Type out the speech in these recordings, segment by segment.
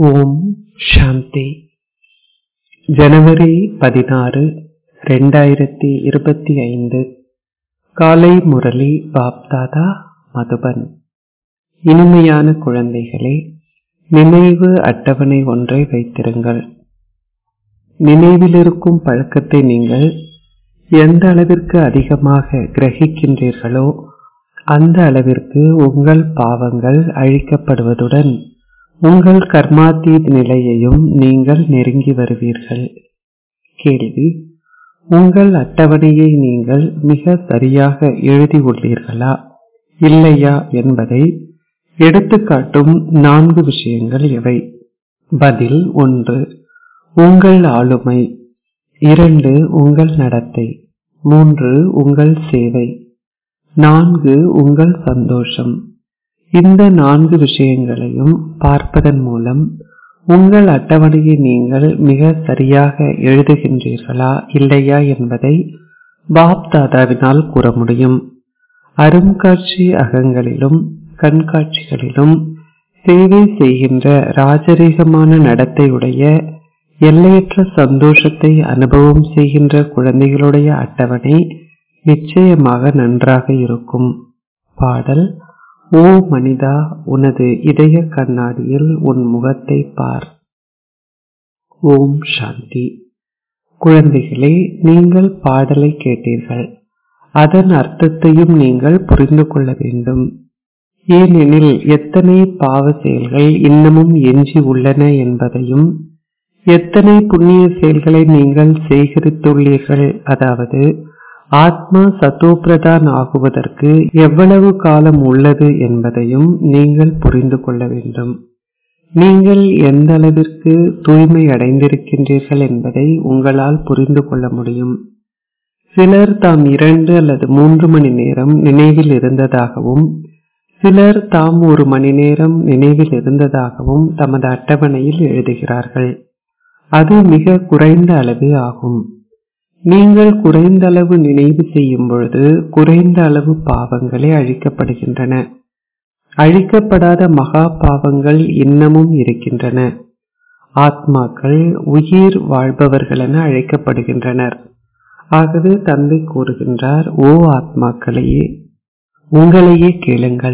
ஓம் சாந்தி ஜனவரி பதினாறு ரெண்டாயிரத்தி இருபத்தி ஐந்து காலை முரளி பாப்தாதா மதுபன் இனிமையான குழந்தைகளே நினைவு அட்டவணை ஒன்றை வைத்திருங்கள் நினைவிலிருக்கும் பழக்கத்தை நீங்கள் எந்த அளவிற்கு அதிகமாக கிரகிக்கின்றீர்களோ அந்த அளவிற்கு உங்கள் பாவங்கள் அழிக்கப்படுவதுடன் உங்கள் கர்மாத்தீத் நிலையையும் நீங்கள் நெருங்கி வருவீர்கள் கேள்வி உங்கள் அட்டவணையை நீங்கள் மிக சரியாக எழுதி உள்ளீர்களா இல்லையா என்பதை எடுத்துக்காட்டும் நான்கு விஷயங்கள் எவை பதில் ஒன்று உங்கள் ஆளுமை இரண்டு உங்கள் நடத்தை மூன்று உங்கள் சேவை நான்கு உங்கள் சந்தோஷம் இந்த நான்கு விஷயங்களையும் பார்ப்பதன் மூலம் உங்கள் அட்டவணையை நீங்கள் மிக சரியாக எழுதுகின்றீர்களா இல்லையா என்பதை பாப் தாதாவினால் கூற முடியும் அருங்காட்சி அகங்களிலும் கண்காட்சிகளிலும் சேவை செய்கின்ற ராஜரீகமான நடத்தையுடைய எல்லையற்ற சந்தோஷத்தை அனுபவம் செய்கின்ற குழந்தைகளுடைய அட்டவணை நிச்சயமாக நன்றாக இருக்கும் பாடல் ஓ மனிதா உனது இதய கண்ணாடியில் உன் முகத்தை பார் ஓம் சாந்தி குழந்தைகளே நீங்கள் பாடலை கேட்டீர்கள் அதன் அர்த்தத்தையும் நீங்கள் புரிந்து கொள்ள வேண்டும் ஏனெனில் எத்தனை பாவ செயல்கள் இன்னமும் எஞ்சி உள்ளன என்பதையும் எத்தனை புண்ணிய செயல்களை நீங்கள் சேகரித்துள்ளீர்கள் அதாவது ஆத்மா சத்தோப்பிரதான் ஆகுவதற்கு எவ்வளவு காலம் உள்ளது என்பதையும் நீங்கள் புரிந்து கொள்ள வேண்டும் நீங்கள் எந்த அளவிற்கு தூய்மை அடைந்திருக்கின்றீர்கள் என்பதை உங்களால் புரிந்து கொள்ள முடியும் சிலர் தாம் இரண்டு அல்லது மூன்று மணி நேரம் நினைவில் இருந்ததாகவும் சிலர் தாம் ஒரு மணி நேரம் நினைவில் இருந்ததாகவும் தமது அட்டவணையில் எழுதுகிறார்கள் அது மிக குறைந்த அளவே ஆகும் நீங்கள் குறைந்த அளவு நினைவு செய்யும் பொழுது குறைந்த அளவு பாவங்களே அழிக்கப்படுகின்றன அழிக்கப்படாத மகா பாவங்கள் இன்னமும் இருக்கின்றன ஆத்மாக்கள் உயிர் வாழ்பவர்கள் என அழைக்கப்படுகின்றனர் ஆகவே தந்தை கூறுகின்றார் ஓ ஆத்மாக்களையே உங்களையே கேளுங்கள்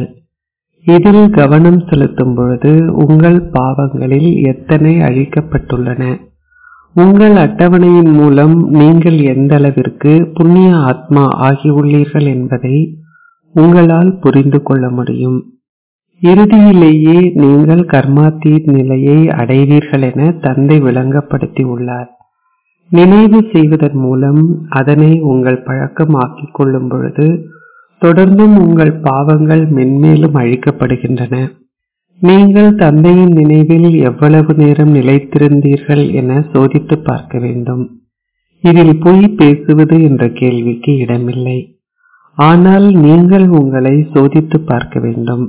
இதில் கவனம் செலுத்தும் பொழுது உங்கள் பாவங்களில் எத்தனை அழிக்கப்பட்டுள்ளன உங்கள் அட்டவணையின் மூலம் நீங்கள் எந்த அளவிற்கு புண்ணிய ஆத்மா ஆகியுள்ளீர்கள் என்பதை உங்களால் புரிந்து கொள்ள முடியும் இறுதியிலேயே நீங்கள் கர்மாத்தீத் நிலையை அடைவீர்கள் என தந்தை விளங்கப்படுத்தி உள்ளார் நினைவு செய்வதன் மூலம் அதனை உங்கள் பழக்கம் ஆக்கிக் கொள்ளும் பொழுது தொடர்ந்தும் உங்கள் பாவங்கள் மென்மேலும் அழிக்கப்படுகின்றன நீங்கள் தந்தையின் நினைவில் எவ்வளவு நேரம் நிலைத்திருந்தீர்கள் என சோதித்து பார்க்க வேண்டும் இதில் பொய் பேசுவது என்ற கேள்விக்கு இடமில்லை ஆனால் நீங்கள் உங்களை சோதித்து பார்க்க வேண்டும்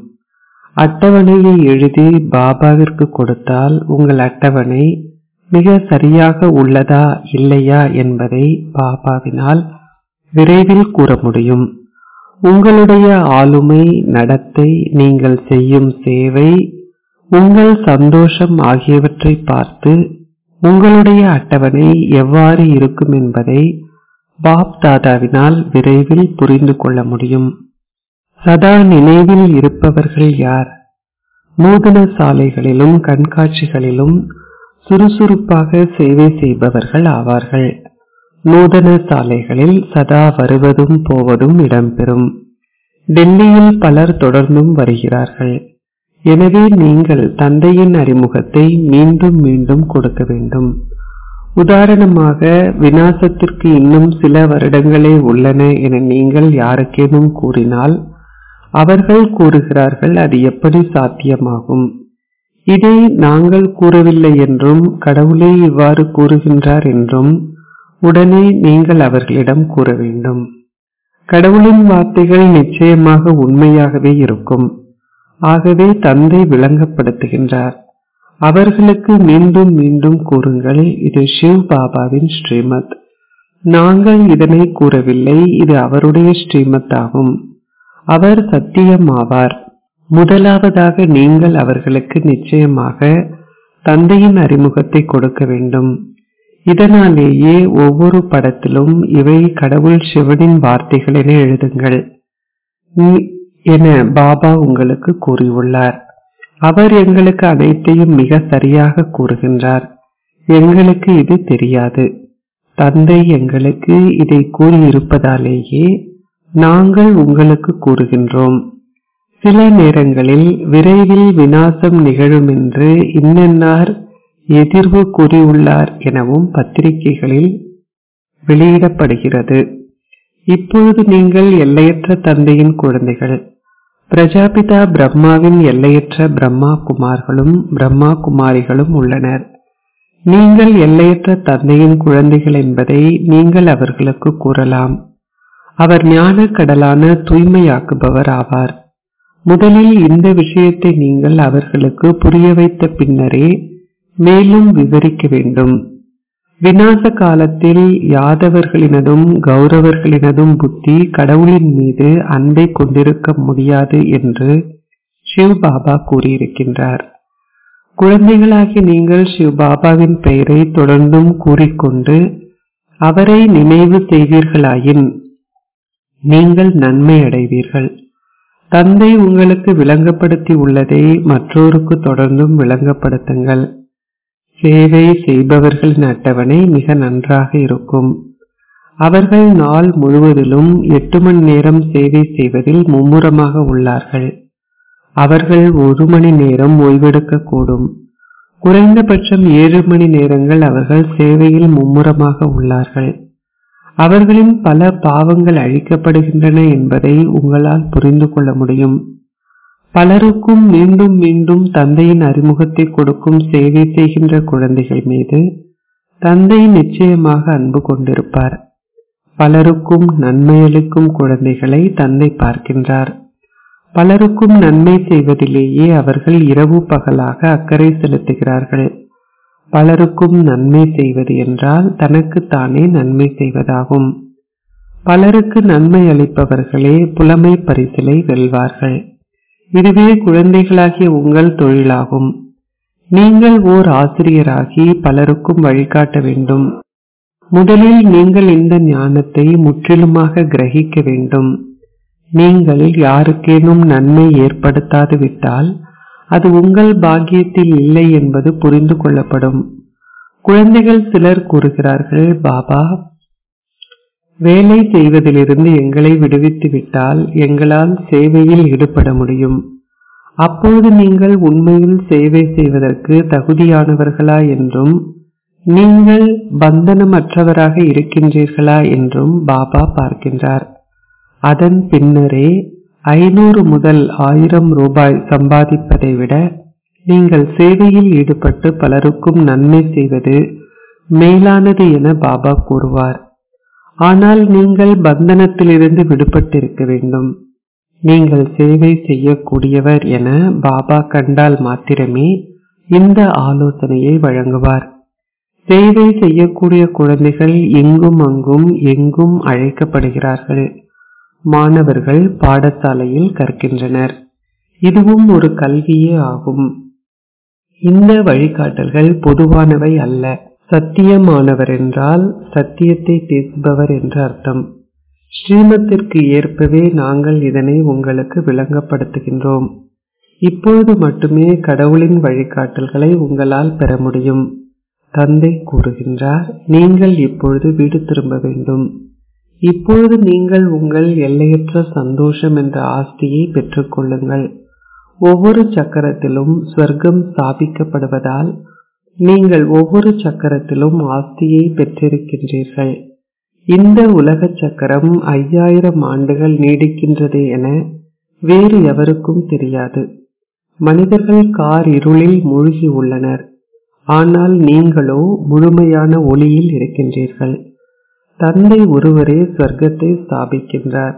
அட்டவணையை எழுதி பாபாவிற்கு கொடுத்தால் உங்கள் அட்டவணை மிக சரியாக உள்ளதா இல்லையா என்பதை பாபாவினால் விரைவில் கூற முடியும் உங்களுடைய ஆளுமை நடத்தை நீங்கள் செய்யும் சேவை உங்கள் சந்தோஷம் ஆகியவற்றை பார்த்து உங்களுடைய அட்டவணை எவ்வாறு இருக்கும் என்பதை பாப் தாதாவினால் விரைவில் புரிந்து கொள்ள முடியும் சதா நினைவில் இருப்பவர்கள் யார் நூதன சாலைகளிலும் கண்காட்சிகளிலும் சுறுசுறுப்பாக சேவை செய்பவர்கள் ஆவார்கள் நூதன சாலைகளில் சதா வருவதும் போவதும் இடம்பெறும் டெல்லியில் பலர் தொடர்ந்தும் வருகிறார்கள் எனவே நீங்கள் தந்தையின் அறிமுகத்தை மீண்டும் மீண்டும் கொடுக்க வேண்டும் உதாரணமாக வினாசத்திற்கு இன்னும் சில வருடங்களே உள்ளன என நீங்கள் யாருக்கேனும் கூறினால் அவர்கள் கூறுகிறார்கள் அது எப்படி சாத்தியமாகும் இதை நாங்கள் கூறவில்லை என்றும் கடவுளே இவ்வாறு கூறுகின்றார் என்றும் உடனே நீங்கள் அவர்களிடம் கூற வேண்டும் கடவுளின் வார்த்தைகள் நிச்சயமாக உண்மையாகவே இருக்கும் ஆகவே தந்தை விளங்கப்படுத்துகின்றார் அவர்களுக்கு மீண்டும் மீண்டும் கூறுங்கள் இது சிவ் பாபாவின் ஸ்ரீமத் நாங்கள் இதனை கூறவில்லை இது அவருடைய ஸ்ரீமத் ஆகும் அவர் சத்தியம் ஆவார் முதலாவதாக நீங்கள் அவர்களுக்கு நிச்சயமாக தந்தையின் அறிமுகத்தை கொடுக்க வேண்டும் இதனாலேயே ஒவ்வொரு படத்திலும் இவை கடவுள் சிவனின் வார்த்தைகள் என எழுதுங்கள் என பாபா உங்களுக்கு கூறியுள்ளார் அவர் எங்களுக்கு அனைத்தையும் மிக சரியாக கூறுகின்றார் எங்களுக்கு இது தெரியாது தந்தை எங்களுக்கு இதை கூறியிருப்பதாலேயே நாங்கள் உங்களுக்கு கூறுகின்றோம் சில நேரங்களில் விரைவில் வினாசம் நிகழும் என்று இன்னென்னார் எதிர்வு கூறியுள்ளார் எனவும் பத்திரிகைகளில் வெளியிடப்படுகிறது இப்பொழுது நீங்கள் எல்லையற்ற தந்தையின் குழந்தைகள் பிரஜாபிதா பிரம்மாவின் எல்லையற்ற பிரம்மா குமார்களும் பிரம்மா குமாரிகளும் உள்ளனர் நீங்கள் எல்லையற்ற தந்தையின் குழந்தைகள் என்பதை நீங்கள் அவர்களுக்கு கூறலாம் அவர் ஞான கடலான தூய்மையாக்குபவர் ஆவார் முதலில் இந்த விஷயத்தை நீங்கள் அவர்களுக்கு புரிய வைத்த பின்னரே மேலும் விவரிக்க வேண்டும் விநாச காலத்தில் யாதவர்களினதும் கௌரவர்களினதும் புத்தி கடவுளின் மீது அன்பை கொண்டிருக்க முடியாது என்று சிவ் பாபா கூறியிருக்கின்றார் குழந்தைகளாகி நீங்கள் சிவ் பாபாவின் பெயரை தொடர்ந்தும் கூறிக்கொண்டு அவரை நினைவு செய்வீர்களாயின் நீங்கள் நன்மை அடைவீர்கள் தந்தை உங்களுக்கு விளங்கப்படுத்தி உள்ளதை மற்றோருக்கு தொடர்ந்தும் விளங்கப்படுத்துங்கள் சேவை செய்பவர்களின் அட்டவணை மிக நன்றாக இருக்கும் அவர்கள் நாள் முழுவதிலும் எட்டு மணி நேரம் சேவை செய்வதில் மும்முரமாக உள்ளார்கள் அவர்கள் ஒரு மணி நேரம் ஓய்வெடுக்க கூடும் குறைந்தபட்சம் ஏழு மணி நேரங்கள் அவர்கள் சேவையில் மும்முரமாக உள்ளார்கள் அவர்களின் பல பாவங்கள் அழிக்கப்படுகின்றன என்பதை உங்களால் புரிந்து கொள்ள முடியும் பலருக்கும் மீண்டும் மீண்டும் தந்தையின் அறிமுகத்தை கொடுக்கும் சேவை செய்கின்ற குழந்தைகள் மீது தந்தை நிச்சயமாக அன்பு கொண்டிருப்பார் பலருக்கும் நன்மையளிக்கும் குழந்தைகளை தந்தை பார்க்கின்றார் பலருக்கும் நன்மை செய்வதிலேயே அவர்கள் இரவு பகலாக அக்கறை செலுத்துகிறார்கள் பலருக்கும் நன்மை செய்வது என்றால் தனக்குத்தானே நன்மை செய்வதாகும் பலருக்கு நன்மை அளிப்பவர்களே புலமை பரிசிலை வெல்வார்கள் இதுவே குழந்தைகளாகிய உங்கள் தொழிலாகும் நீங்கள் ஓர் ஆசிரியராகி பலருக்கும் வழிகாட்ட வேண்டும் முதலில் நீங்கள் இந்த ஞானத்தை முற்றிலுமாக கிரகிக்க வேண்டும் நீங்கள் யாருக்கேனும் நன்மை ஏற்படுத்தாது விட்டால் அது உங்கள் பாக்கியத்தில் இல்லை என்பது புரிந்து கொள்ளப்படும் குழந்தைகள் சிலர் கூறுகிறார்கள் பாபா வேலை செய்வதிலிருந்து எங்களை விடுவித்து விட்டால் எங்களால் சேவையில் ஈடுபட முடியும் அப்போது நீங்கள் உண்மையில் சேவை செய்வதற்கு தகுதியானவர்களா என்றும் நீங்கள் பந்தனமற்றவராக இருக்கின்றீர்களா என்றும் பாபா பார்க்கின்றார் அதன் பின்னரே ஐநூறு முதல் ஆயிரம் ரூபாய் சம்பாதிப்பதை விட நீங்கள் சேவையில் ஈடுபட்டு பலருக்கும் நன்மை செய்வது மேலானது என பாபா கூறுவார் ஆனால் நீங்கள் பந்தனத்திலிருந்து விடுபட்டிருக்க வேண்டும் நீங்கள் சேவை செய்யக்கூடியவர் என பாபா கண்டால் மாத்திரமே இந்த ஆலோசனையை வழங்குவார் சேவை செய்யக்கூடிய குழந்தைகள் இங்கும் அங்கும் எங்கும் அழைக்கப்படுகிறார்கள் மாணவர்கள் பாடசாலையில் கற்கின்றனர் இதுவும் ஒரு கல்வியே ஆகும் இந்த வழிகாட்டல்கள் பொதுவானவை அல்ல சத்தியமானவர் என்றால் சத்தியத்தை பேசுபவர் என்று அர்த்தம் ஸ்ரீமத்திற்கு ஏற்பவே நாங்கள் இதனை உங்களுக்கு விளங்கப்படுத்துகின்றோம் இப்பொழுது மட்டுமே கடவுளின் வழிகாட்டல்களை உங்களால் பெற முடியும் தந்தை கூறுகின்றார் நீங்கள் இப்பொழுது வீடு திரும்ப வேண்டும் இப்பொழுது நீங்கள் உங்கள் எல்லையற்ற சந்தோஷம் என்ற ஆஸ்தியை பெற்றுக்கொள்ளுங்கள் ஒவ்வொரு சக்கரத்திலும் ஸ்வர்க்கம் ஸ்தாபிக்கப்படுவதால் நீங்கள் ஒவ்வொரு சக்கரத்திலும் ஆஸ்தியை பெற்றிருக்கின்றீர்கள் இந்த உலக சக்கரம் ஐயாயிரம் ஆண்டுகள் நீடிக்கின்றது என வேறு எவருக்கும் தெரியாது மனிதர்கள் கார் இருளில் மூழ்கி உள்ளனர் ஆனால் நீங்களோ முழுமையான ஒளியில் இருக்கின்றீர்கள் தந்தை ஒருவரே சொர்க்கத்தை ஸ்தாபிக்கின்றார்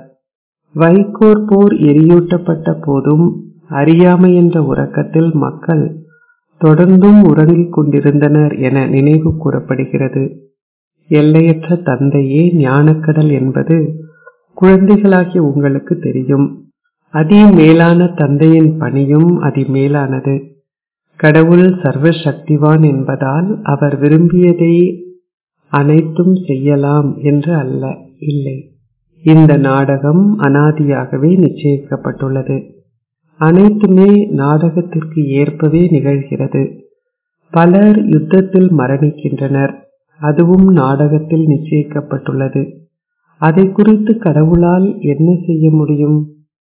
வைகோர் போர் எரியூட்டப்பட்ட போதும் அறியாமை என்ற உறக்கத்தில் மக்கள் தொடர்ந்தும் உறங்கிக் கொண்டிருந்தனர் என நினைவு கூறப்படுகிறது எல்லையற்ற தந்தையே ஞானக்கடல் என்பது குழந்தைகளாகிய உங்களுக்கு தெரியும் அதி மேலான தந்தையின் பணியும் அதி மேலானது கடவுள் சர்வசக்திவான் என்பதால் அவர் விரும்பியதை அனைத்தும் செய்யலாம் என்று அல்ல இல்லை இந்த நாடகம் அனாதியாகவே நிச்சயிக்கப்பட்டுள்ளது அனைத்துமே நாடகத்திற்கு ஏற்பவே நிகழ்கிறது பலர் யுத்தத்தில் மரணிக்கின்றனர் அதுவும் நாடகத்தில் நிச்சயிக்கப்பட்டுள்ளது அதை குறித்து கடவுளால் என்ன செய்ய முடியும்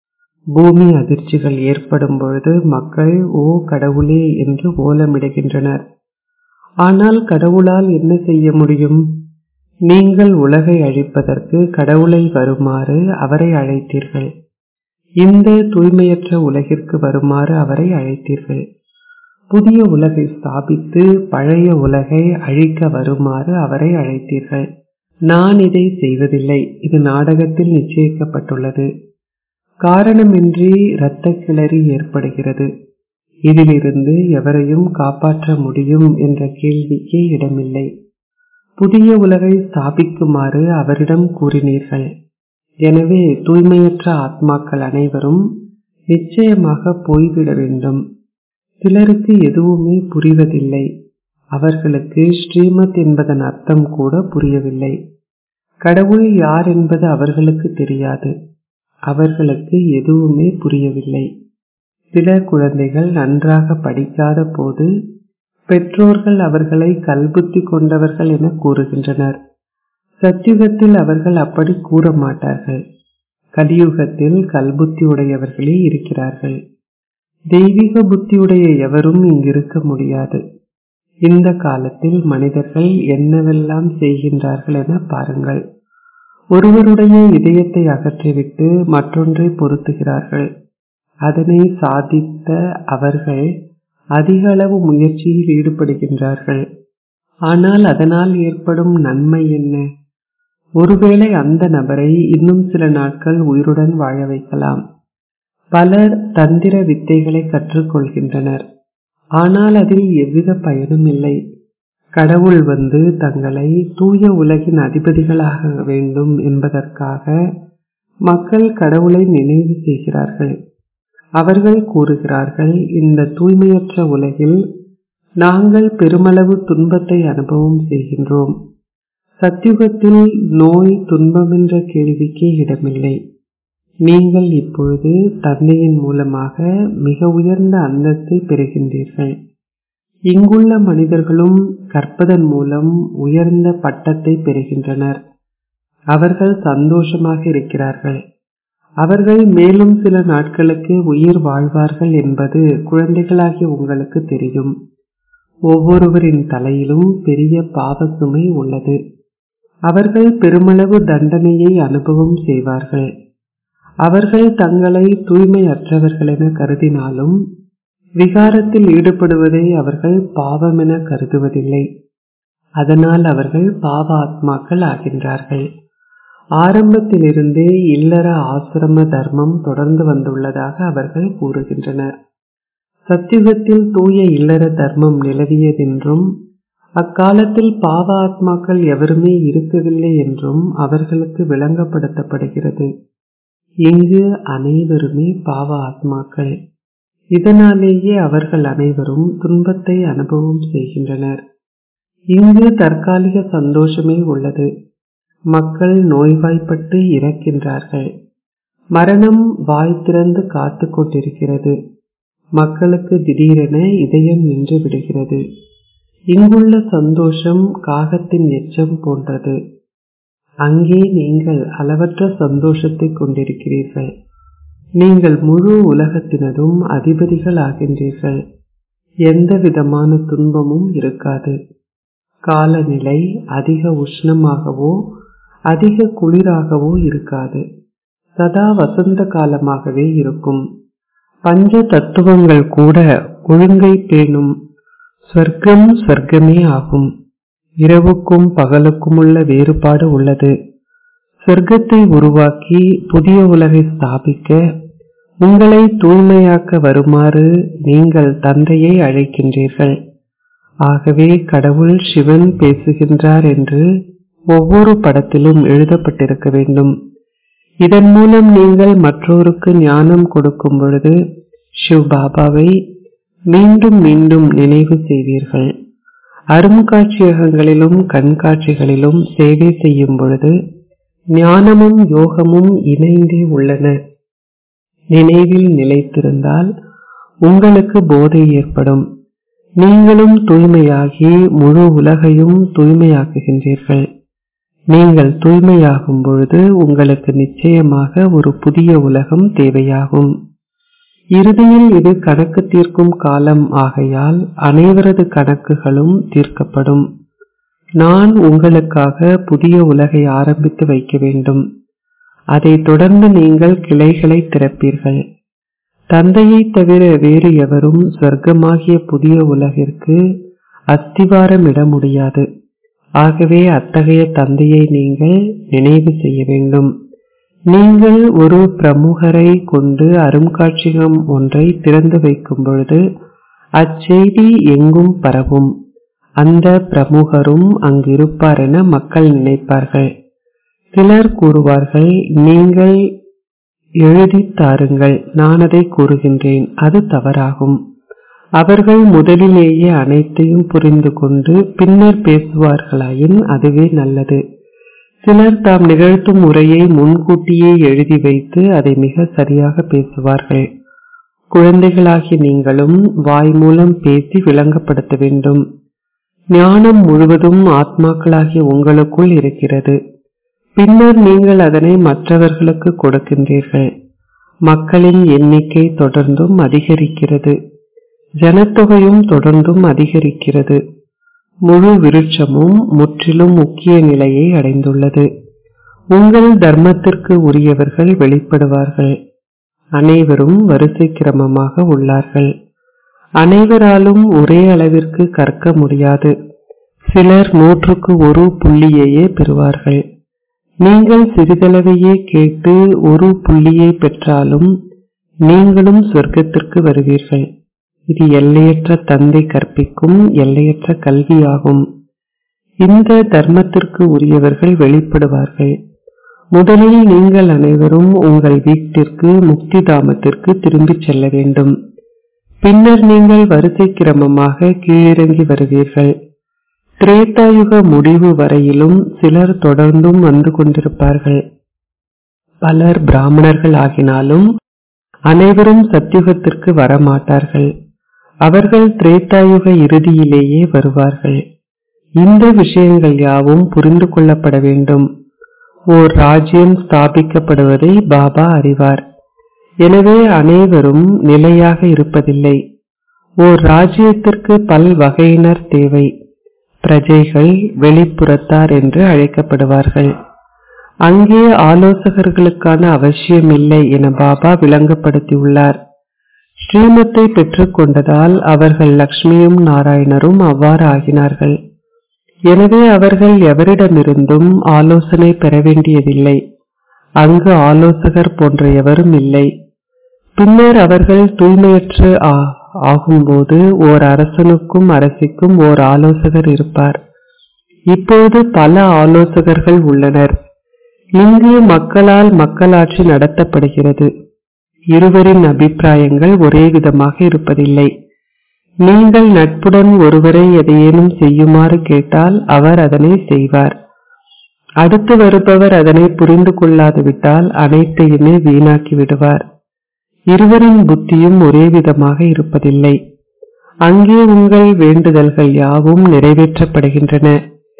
பூமி அதிர்ச்சிகள் ஏற்படும் பொழுது மக்கள் ஓ கடவுளே என்று ஓலமிடுகின்றனர் ஆனால் கடவுளால் என்ன செய்ய முடியும் நீங்கள் உலகை அழிப்பதற்கு கடவுளை வருமாறு அவரை அழைத்தீர்கள் இந்த தூய்மையற்ற உலகிற்கு வருமாறு அவரை அழைத்தீர்கள் புதிய உலகை ஸ்தாபித்து பழைய உலகை அழிக்க வருமாறு அவரை அழைத்தீர்கள் நான் இதை செய்வதில்லை இது நாடகத்தில் நிச்சயிக்கப்பட்டுள்ளது காரணமின்றி இரத்த கிளறி ஏற்படுகிறது இதிலிருந்து எவரையும் காப்பாற்ற முடியும் என்ற கேள்விக்கே இடமில்லை புதிய உலகை ஸ்தாபிக்குமாறு அவரிடம் கூறினீர்கள் எனவே தூய்மையற்ற ஆத்மாக்கள் அனைவரும் நிச்சயமாக போய்விட வேண்டும் சிலருக்கு எதுவுமே புரிவதில்லை அவர்களுக்கு ஸ்ரீமத் என்பதன் அர்த்தம் கூட புரியவில்லை கடவுள் யார் என்பது அவர்களுக்கு தெரியாது அவர்களுக்கு எதுவுமே புரியவில்லை சில குழந்தைகள் நன்றாக படிக்காத போது பெற்றோர்கள் அவர்களை கல்புத்தி கொண்டவர்கள் என கூறுகின்றனர் சத்தியுகத்தில் அவர்கள் அப்படி கூற மாட்டார்கள் கலியுகத்தில் கல்புத்தி உடையவர்களே இருக்கிறார்கள் தெய்வீக புத்தியுடைய எவரும் இங்கிருக்க முடியாது இந்த காலத்தில் மனிதர்கள் என்னவெல்லாம் செய்கின்றார்கள் என பாருங்கள் ஒருவருடைய இதயத்தை அகற்றிவிட்டு மற்றொன்றை பொருத்துகிறார்கள் அதனை சாதித்த அவர்கள் அதிக அளவு முயற்சியில் ஈடுபடுகின்றார்கள் ஆனால் அதனால் ஏற்படும் நன்மை என்ன ஒருவேளை அந்த நபரை இன்னும் சில நாட்கள் உயிருடன் வாழ வைக்கலாம் பலர் தந்திர வித்தைகளை கற்றுக்கொள்கின்றனர் ஆனால் அதில் எவ்வித பயனும் இல்லை கடவுள் வந்து தங்களை தூய உலகின் அதிபதிகளாக வேண்டும் என்பதற்காக மக்கள் கடவுளை நினைவு செய்கிறார்கள் அவர்கள் கூறுகிறார்கள் இந்த தூய்மையற்ற உலகில் நாங்கள் பெருமளவு துன்பத்தை அனுபவம் செய்கின்றோம் சத்தியுகத்தில் நோய் துன்பம் என்ற கேள்விக்கே இடமில்லை நீங்கள் இப்பொழுது தந்தையின் மூலமாக மிக உயர்ந்த அந்தஸ்தை பெறுகின்றீர்கள் இங்குள்ள மனிதர்களும் கற்பதன் மூலம் உயர்ந்த பட்டத்தை பெறுகின்றனர் அவர்கள் சந்தோஷமாக இருக்கிறார்கள் அவர்கள் மேலும் சில நாட்களுக்கு உயிர் வாழ்வார்கள் என்பது குழந்தைகளாகிய உங்களுக்கு தெரியும் ஒவ்வொருவரின் தலையிலும் பெரிய பாவ சுமை உள்ளது அவர்கள் பெருமளவு தண்டனையை அனுபவம் செய்வார்கள் அவர்கள் தங்களை தூய்மையற்றவர்கள் என கருதினாலும் விகாரத்தில் ஈடுபடுவதை அவர்கள் பாவம் என கருதுவதில்லை அதனால் அவர்கள் பாவ ஆத்மாக்கள் ஆகின்றார்கள் ஆரம்பத்திலிருந்தே இல்லற ஆசிரம தர்மம் தொடர்ந்து வந்துள்ளதாக அவர்கள் கூறுகின்றனர் சத்தியுகத்தில் தூய இல்லற தர்மம் நிலவியதென்றும் அக்காலத்தில் பாவ ஆத்மாக்கள் எவருமே இருக்கவில்லை என்றும் அவர்களுக்கு விளங்கப்படுத்தப்படுகிறது இங்கு அனைவருமே பாவ ஆத்மாக்கள் இதனாலேயே அவர்கள் அனைவரும் துன்பத்தை அனுபவம் செய்கின்றனர் இங்கு தற்காலிக சந்தோஷமே உள்ளது மக்கள் நோய்வாய்ப்பட்டு இறக்கின்றார்கள் மரணம் வாய் திறந்து காத்து கொண்டிருக்கிறது மக்களுக்கு திடீரென இதயம் நின்று விடுகிறது இங்குள்ள சந்தோஷம் காகத்தின் எச்சம் போன்றது அங்கே நீங்கள் அளவற்ற சந்தோஷத்தை கொண்டிருக்கிறீர்கள் நீங்கள் முழு உலகத்தினதும் அதிபதிகள் ஆகின்றீர்கள் எந்த விதமான துன்பமும் இருக்காது காலநிலை அதிக உஷ்ணமாகவோ அதிக குளிராகவோ இருக்காது சதா வசந்த காலமாகவே இருக்கும் பஞ்ச தத்துவங்கள் கூட ஒழுங்கை பேணும் சொர்க்கம் சொர்க்கமே ஆகும் இரவுக்கும் பகலுக்கும் உள்ள வேறுபாடு உள்ளது சொர்க்கத்தை உருவாக்கி புதிய உலகை ஸ்தாபிக்க உங்களை தூய்மையாக்க வருமாறு நீங்கள் தந்தையை அழைக்கின்றீர்கள் ஆகவே கடவுள் சிவன் பேசுகின்றார் என்று ஒவ்வொரு படத்திலும் எழுதப்பட்டிருக்க வேண்டும் இதன் மூலம் நீங்கள் மற்றோருக்கு ஞானம் கொடுக்கும் பொழுது சிவ் பாபாவை மீண்டும் மீண்டும் நினைவு செய்வீர்கள் அருங்காட்சியகங்களிலும் கண்காட்சிகளிலும் சேவை செய்யும் பொழுது ஞானமும் யோகமும் இணைந்தே உள்ளன நினைவில் நிலைத்திருந்தால் உங்களுக்கு போதை ஏற்படும் நீங்களும் தூய்மையாகி முழு உலகையும் தூய்மையாக்குகின்றீர்கள் நீங்கள் தூய்மையாகும் பொழுது உங்களுக்கு நிச்சயமாக ஒரு புதிய உலகம் தேவையாகும் இறுதியில் இது கணக்கு தீர்க்கும் காலம் ஆகையால் அனைவரது கணக்குகளும் தீர்க்கப்படும் நான் உங்களுக்காக புதிய உலகை ஆரம்பித்து வைக்க வேண்டும் அதைத் தொடர்ந்து நீங்கள் கிளைகளை திறப்பீர்கள் தந்தையை தவிர வேறு எவரும் சொர்க்கமாகிய புதிய உலகிற்கு அஸ்திவாரமிட முடியாது ஆகவே அத்தகைய தந்தையை நீங்கள் நினைவு செய்ய வேண்டும் நீங்கள் ஒரு பிரமுகரை கொண்டு அருங்காட்சியகம் ஒன்றை திறந்து வைக்கும் பொழுது அச்செய்தி எங்கும் பரவும் அந்த பிரமுகரும் அங்கு இருப்பார் என மக்கள் நினைப்பார்கள் சிலர் கூறுவார்கள் நீங்கள் எழுதி தாருங்கள் நான் அதை கூறுகின்றேன் அது தவறாகும் அவர்கள் முதலிலேயே அனைத்தையும் புரிந்து கொண்டு பின்னர் பேசுவார்களாயின் அதுவே நல்லது சிலர் தாம் நிகழ்த்தும் உரையை முன்கூட்டியே எழுதி வைத்து அதை மிக சரியாக பேசுவார்கள் குழந்தைகளாகி நீங்களும் வாய் மூலம் பேசி விளங்கப்படுத்த வேண்டும் ஞானம் முழுவதும் ஆத்மாக்களாகிய உங்களுக்குள் இருக்கிறது பின்னர் நீங்கள் அதனை மற்றவர்களுக்கு கொடுக்கின்றீர்கள் மக்களின் எண்ணிக்கை தொடர்ந்தும் அதிகரிக்கிறது ஜனத்தொகையும் தொடர்ந்தும் அதிகரிக்கிறது முழு விருட்சமும் முற்றிலும் முக்கிய நிலையை அடைந்துள்ளது உங்கள் தர்மத்திற்கு உரியவர்கள் வெளிப்படுவார்கள் அனைவரும் வரிசை கிரமமாக உள்ளார்கள் அனைவராலும் ஒரே அளவிற்கு கற்க முடியாது சிலர் நூற்றுக்கு ஒரு புள்ளியையே பெறுவார்கள் நீங்கள் சிறிதளவையே கேட்டு ஒரு புள்ளியை பெற்றாலும் நீங்களும் சொர்க்கத்திற்கு வருவீர்கள் இது எல்லையற்ற தந்தை கற்பிக்கும் எல்லையற்ற கல்வியாகும் இந்த தர்மத்திற்கு உரியவர்கள் வெளிப்படுவார்கள் முதலில் நீங்கள் அனைவரும் உங்கள் வீட்டிற்கு முக்தி தாமத்திற்கு திரும்பிச் செல்ல வேண்டும் பின்னர் நீங்கள் வரிசை கிரமமாக கீழிறங்கி வருவீர்கள் திரேதாயுக முடிவு வரையிலும் சிலர் தொடர்ந்தும் வந்து கொண்டிருப்பார்கள் பலர் பிராமணர்கள் ஆகினாலும் அனைவரும் சத்தியுகத்திற்கு வரமாட்டார்கள் அவர்கள் திரேதாயுக இறுதியிலேயே வருவார்கள் இந்த விஷயங்கள் யாவும் புரிந்து கொள்ளப்பட வேண்டும் ஓர் ராஜ்யம் ஸ்தாபிக்கப்படுவதை பாபா அறிவார் எனவே அனைவரும் நிலையாக இருப்பதில்லை ஓர் ராஜ்யத்திற்கு பல் வகையினர் தேவை பிரஜைகள் வெளிப்புறத்தார் என்று அழைக்கப்படுவார்கள் அங்கே ஆலோசகர்களுக்கான அவசியமில்லை என பாபா விளங்கப்படுத்தியுள்ளார் ஸ்ரீமத்தை பெற்றுக்கொண்டதால் அவர்கள் லக்ஷ்மியும் நாராயணரும் அவ்வாறு ஆகினார்கள் எனவே அவர்கள் எவரிடமிருந்தும் ஆலோசனை பெற வேண்டியதில்லை அங்கு ஆலோசகர் போன்ற எவரும் இல்லை பின்னர் அவர்கள் தூய்மையற்று ஆகும்போது ஓர் அரசனுக்கும் அரசிக்கும் ஓர் ஆலோசகர் இருப்பார் இப்போது பல ஆலோசகர்கள் உள்ளனர் இங்கு மக்களால் மக்களாட்சி நடத்தப்படுகிறது இருவரின் அபிப்பிராயங்கள் ஒரே விதமாக இருப்பதில்லை நீங்கள் நட்புடன் ஒருவரை எதையேனும் செய்யுமாறு கேட்டால் அவர் அதனை செய்வார் அடுத்து வருபவர் அதனை புரிந்து கொள்ளாது விட்டால் அனைத்தையுமே வீணாக்கி விடுவார் இருவரின் புத்தியும் ஒரே விதமாக இருப்பதில்லை அங்கே உங்கள் வேண்டுதல்கள் யாவும் நிறைவேற்றப்படுகின்றன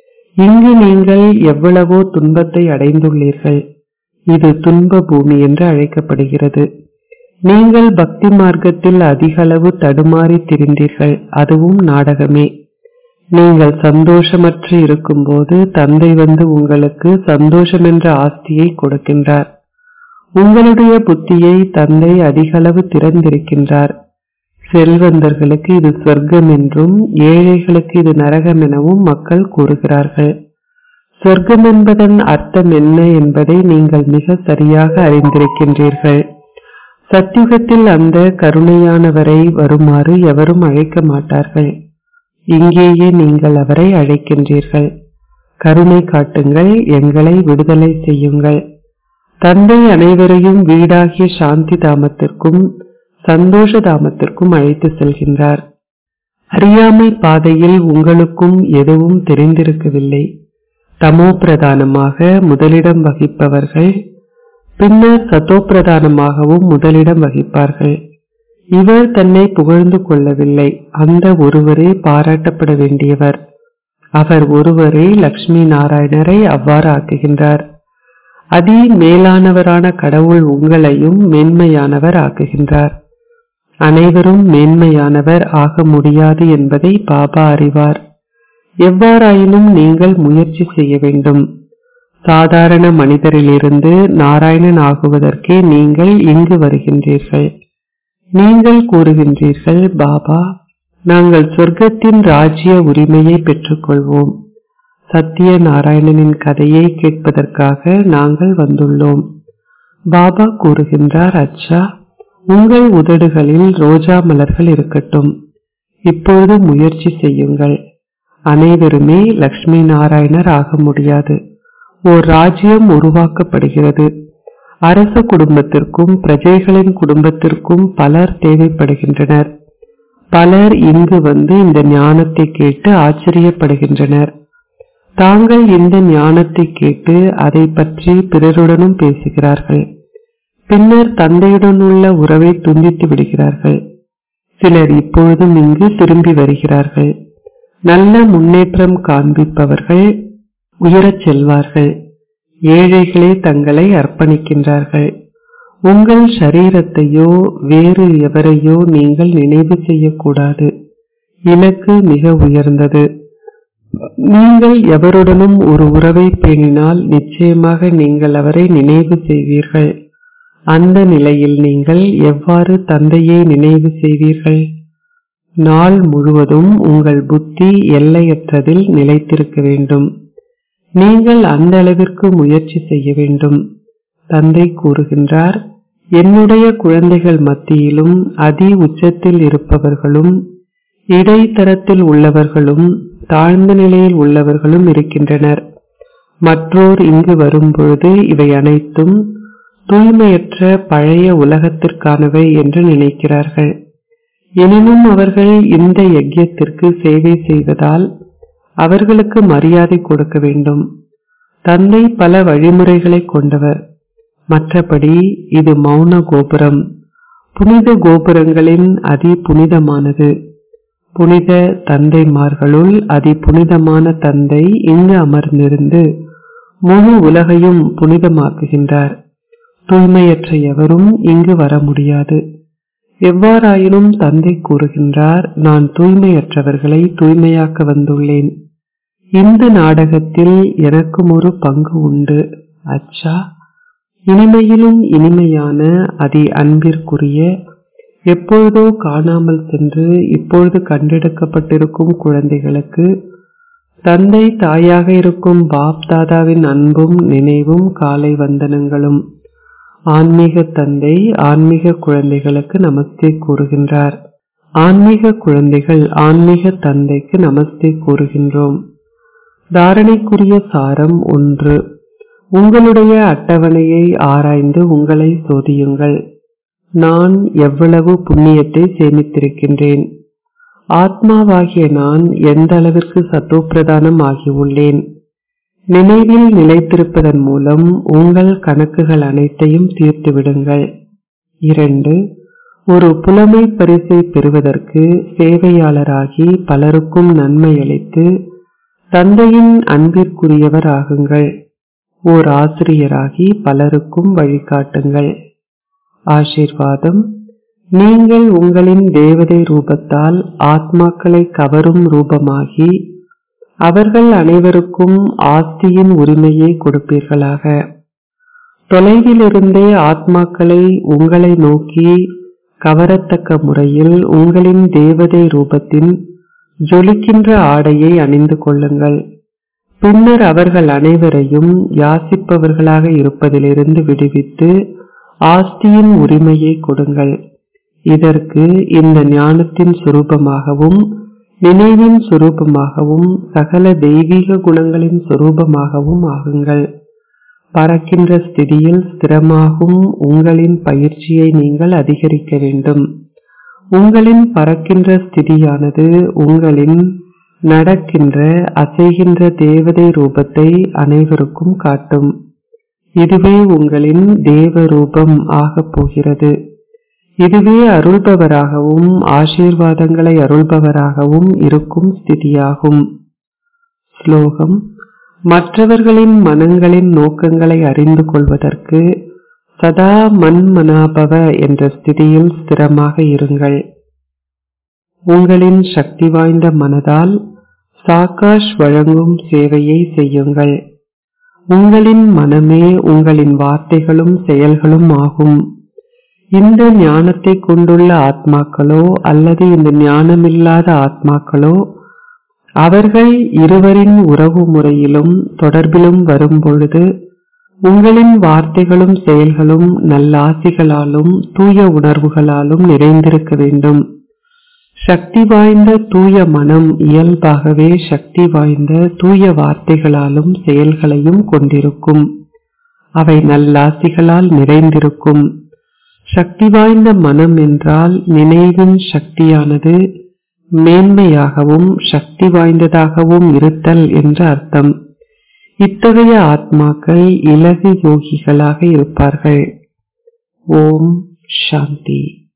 இங்கு நீங்கள் எவ்வளவோ துன்பத்தை அடைந்துள்ளீர்கள் இது துன்ப பூமி என்று அழைக்கப்படுகிறது நீங்கள் பக்தி மார்க்கத்தில் அதிக அளவு தடுமாறி திரிந்தீர்கள் அதுவும் நாடகமே நீங்கள் சந்தோஷமற்று இருக்கும்போது தந்தை வந்து உங்களுக்கு சந்தோஷம் என்ற ஆஸ்தியை கொடுக்கின்றார் உங்களுடைய புத்தியை தந்தை அதிகளவு திறந்திருக்கின்றார் செல்வந்தர்களுக்கு இது சொர்க்கம் என்றும் ஏழைகளுக்கு இது நரகம் எனவும் மக்கள் கூறுகிறார்கள் சொர்க்கம் என்பதன் அர்த்தம் என்ன என்பதை நீங்கள் மிக சரியாக அறிந்திருக்கின்றீர்கள் சத்தியுகத்தில் அந்த கருணையானவரை வருமாறு எவரும் அழைக்க மாட்டார்கள் இங்கேயே நீங்கள் அவரை அழைக்கின்றீர்கள் கருணை காட்டுங்கள் எங்களை விடுதலை செய்யுங்கள் தந்தை அனைவரையும் வீடாகிய சாந்தி தாமத்திற்கும் சந்தோஷ தாமத்திற்கும் அழைத்து செல்கின்றார் அறியாமை பாதையில் உங்களுக்கும் எதுவும் தெரிந்திருக்கவில்லை தமோ பிரதானமாக முதலிடம் வகிப்பவர்கள் பின்னர் சத்தோ பிரதானமாகவும் முதலிடம் வகிப்பார்கள் இவர் தன்னை புகழ்ந்து கொள்ளவில்லை அந்த ஒருவரே பாராட்டப்பட வேண்டியவர் அவர் ஒருவரே லக்ஷ்மி நாராயணரை அவ்வாறு ஆக்குகின்றார் அதி மேலானவரான கடவுள் உங்களையும் மேன்மையானவர் ஆக்குகின்றார் அனைவரும் மேன்மையானவர் ஆக முடியாது என்பதை பாபா அறிவார் எவ்வாறாயினும் நீங்கள் முயற்சி செய்ய வேண்டும் சாதாரண மனிதரிலிருந்து நாராயணன் ஆகுவதற்கே நீங்கள் இங்கு வருகின்றீர்கள் நீங்கள் கூறுகின்றீர்கள் பாபா நாங்கள் சொர்க்கத்தின் ராஜ்ய உரிமையை பெற்றுக்கொள்வோம் சத்திய நாராயணனின் கதையை கேட்பதற்காக நாங்கள் வந்துள்ளோம் பாபா கூறுகின்றார் அச்சா உங்கள் உதடுகளில் ரோஜா மலர்கள் இருக்கட்டும் இப்பொழுது முயற்சி செய்யுங்கள் அனைவருமே லக்ஷ்மி நாராயணர் ஆக முடியாது ஓர் ராஜ்யம் உருவாக்கப்படுகிறது அரச குடும்பத்திற்கும் பிரஜைகளின் குடும்பத்திற்கும் பலர் தேவைப்படுகின்றனர் பலர் இங்கு வந்து இந்த ஞானத்தை கேட்டு ஆச்சரியப்படுகின்றனர் தாங்கள் இந்த ஞானத்தை கேட்டு அதை பற்றி பிறருடனும் பேசுகிறார்கள் பின்னர் தந்தையுடன் உள்ள உறவை துண்டித்து விடுகிறார்கள் சிலர் இப்பொழுதும் இங்கு திரும்பி வருகிறார்கள் நல்ல முன்னேற்றம் காண்பிப்பவர்கள் உயரச் செல்வார்கள் ஏழைகளே தங்களை அர்ப்பணிக்கின்றார்கள் உங்கள் சரீரத்தையோ வேறு எவரையோ நீங்கள் நினைவு செய்யக்கூடாது இலக்கு மிக உயர்ந்தது நீங்கள் எவருடனும் ஒரு உறவை பேணினால் நிச்சயமாக நீங்கள் அவரை நினைவு செய்வீர்கள் அந்த நிலையில் நீங்கள் எவ்வாறு தந்தையை நினைவு செய்வீர்கள் நாள் முழுவதும் உங்கள் புத்தி எல்லையற்றதில் நிலைத்திருக்க வேண்டும் நீங்கள் அந்த அளவிற்கு முயற்சி செய்ய வேண்டும் தந்தை கூறுகின்றார் என்னுடைய குழந்தைகள் மத்தியிலும் அதி உச்சத்தில் இருப்பவர்களும் இடைத்தரத்தில் உள்ளவர்களும் தாழ்ந்த நிலையில் உள்ளவர்களும் இருக்கின்றனர் மற்றோர் இங்கு வரும்பொழுது இவை அனைத்தும் தூய்மையற்ற பழைய உலகத்திற்கானவை என்று நினைக்கிறார்கள் எனினும் அவர்கள் இந்த யஜ்யத்திற்கு சேவை செய்வதால் அவர்களுக்கு மரியாதை கொடுக்க வேண்டும் தந்தை பல வழிமுறைகளை கொண்டவர் மற்றபடி இது மௌன கோபுரம் புனித கோபுரங்களின் அதி புனிதமானது புனித தந்தைமார்களுள் அதி புனிதமான தந்தை இங்கு அமர்ந்திருந்து முழு உலகையும் புனிதமாக்குகின்றார் தூய்மையற்ற எவரும் இங்கு வர முடியாது எவ்வாறாயினும் தந்தை கூறுகின்றார் நான் தூய்மையற்றவர்களை தூய்மையாக்க வந்துள்ளேன் இந்த நாடகத்தில் எனக்கும் ஒரு பங்கு உண்டு அச்சா இனிமையிலும் இனிமையான அதி அன்பிற்குரிய எப்பொழுதோ காணாமல் சென்று இப்பொழுது கண்டெடுக்கப்பட்டிருக்கும் குழந்தைகளுக்கு தந்தை தாயாக இருக்கும் பாப் தாதாவின் அன்பும் நினைவும் காலை வந்தனங்களும் ஆன்மீக தந்தை ஆன்மீக குழந்தைகளுக்கு நமஸ்தே கூறுகின்றார் ஆன்மீக குழந்தைகள் ஆன்மீக தந்தைக்கு நமஸ்தே கூறுகின்றோம் தாரணைக்குரிய சாரம் ஒன்று உங்களுடைய அட்டவணையை ஆராய்ந்து உங்களை சோதியுங்கள் நான் எவ்வளவு புண்ணியத்தை சேமித்திருக்கின்றேன் ஆத்மாவாகிய நான் எந்த அளவிற்கு சத்தோப்பிரதானம் ஆகியுள்ளேன் நினைவில் நிலைத்திருப்பதன் மூலம் உங்கள் கணக்குகள் அனைத்தையும் தீர்த்து விடுங்கள் இரண்டு ஒரு புலமை பரிசை பெறுவதற்கு சேவையாளராகி பலருக்கும் நன்மை அளித்து தந்தையின் அன்பிற்குரியவர் ஆகுங்கள் ஓர் ஆசிரியராகி பலருக்கும் வழிகாட்டுங்கள் ஆசீர்வாதம் நீங்கள் உங்களின் தேவதை ரூபத்தால் ஆத்மாக்களை கவரும் ரூபமாகி அவர்கள் அனைவருக்கும் ஆஸ்தியின் உரிமையை கொடுப்பீர்களாக தொலைவிலிருந்தே ஆத்மாக்களை உங்களை நோக்கி கவரத்தக்க முறையில் உங்களின் தேவதை ரூபத்தின் ஜொலிக்கின்ற ஆடையை அணிந்து கொள்ளுங்கள் பின்னர் அவர்கள் அனைவரையும் யாசிப்பவர்களாக இருப்பதிலிருந்து விடுவித்து ஆஸ்தியின் உரிமையை கொடுங்கள் இதற்கு இந்த ஞானத்தின் சுரூபமாகவும் நினைவின் சுரூபமாகவும் சகல தெய்வீக குணங்களின் சுரூபமாகவும் ஆகுங்கள் பறக்கின்ற ஸ்திதியில் ஸ்திரமாகும் உங்களின் பயிற்சியை நீங்கள் அதிகரிக்க வேண்டும் உங்களின் பறக்கின்ற ஸ்திதியானது உங்களின் நடக்கின்ற அசைகின்ற தேவதை ரூபத்தை அனைவருக்கும் காட்டும் இதுவே உங்களின் தேவ ரூபம் ஆகப் போகிறது இதுவே அருள்பவராகவும் ஆசீர்வாதங்களை அருள்பவராகவும் இருக்கும் ஸ்திதியாகும் ஸ்லோகம் மற்றவர்களின் மனங்களின் நோக்கங்களை அறிந்து கொள்வதற்கு சதா மன்மனாபவ என்ற ஸ்திதியில் ஸ்திரமாக இருங்கள் உங்களின் சக்தி வாய்ந்த மனதால் சாகாஷ் வழங்கும் சேவையை செய்யுங்கள் உங்களின் மனமே உங்களின் வார்த்தைகளும் செயல்களும் ஆகும் இந்த ஞானத்தை கொண்டுள்ள ஆத்மாக்களோ அல்லது இந்த ஞானமில்லாத ஆத்மாக்களோ அவர்கள் இருவரின் உறவு முறையிலும் தொடர்பிலும் வரும்பொழுது உங்களின் வார்த்தைகளும் செயல்களும் நல்லாசிகளாலும் தூய உணர்வுகளாலும் நிறைந்திருக்க வேண்டும் சக்தி வாய்ந்த தூய மனம் இயல்பாகவே சக்தி வாய்ந்த தூய வார்த்தைகளாலும் செயல்களையும் கொண்டிருக்கும் அவை நல்லாசிகளால் நிறைந்திருக்கும் சக்தி வாய்ந்த மனம் என்றால் நினைவின் சக்தியானது மேன்மையாகவும் சக்தி வாய்ந்ததாகவும் இருத்தல் என்று அர்த்தம் இத்தகைய ஆத்மாக்கள் இலகு யோகிகளாக இருப்பார்கள் ஓம் சாந்தி